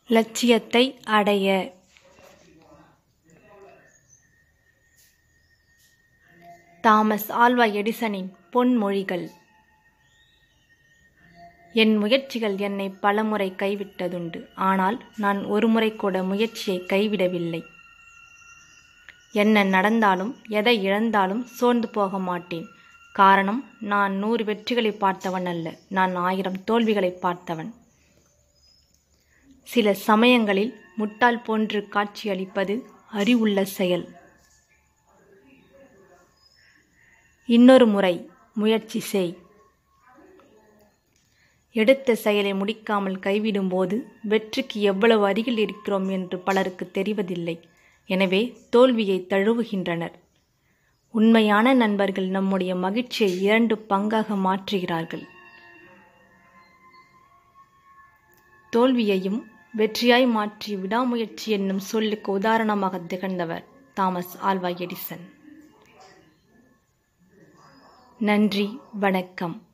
லட்சியத்தை அடைய Thomas Alva எடிசனின் பொன்மொழிகள் என் முயற்சிகள் என்னை பலமுறை கைவிட்டதுண்டு ஆனால் நான் ஒருமுறை கூட முயற்சியை கைவிடவில்லை என்ன நடந்தாலும் எதை இழந்தாலும் சோர்ந்து போக மாட்டேன் காரணம் நான் நூறு வெற்றிகளை பார்த்தவன் அல்ல நான் ஆயிரம் தோல்விகளை பார்த்தவன் சில சமயங்களில் முட்டாள் போன்று காட்சியளிப்பது அறிவுள்ள செயல் இன்னொரு முறை முயற்சி செய் எடுத்த செயலை முடிக்காமல் கைவிடும்போது வெற்றிக்கு எவ்வளவு அருகில் இருக்கிறோம் என்று பலருக்கு தெரிவதில்லை எனவே தோல்வியை தழுவுகின்றனர் உண்மையான நண்பர்கள் நம்முடைய மகிழ்ச்சியை இரண்டு பங்காக மாற்றுகிறார்கள் தோல்வியையும் வெற்றியாய் மாற்றி விடாமுயற்சி என்னும் சொல்லுக்கு உதாரணமாக திகழ்ந்தவர் தாமஸ் ஆல்வா எடிசன் நன்றி வணக்கம்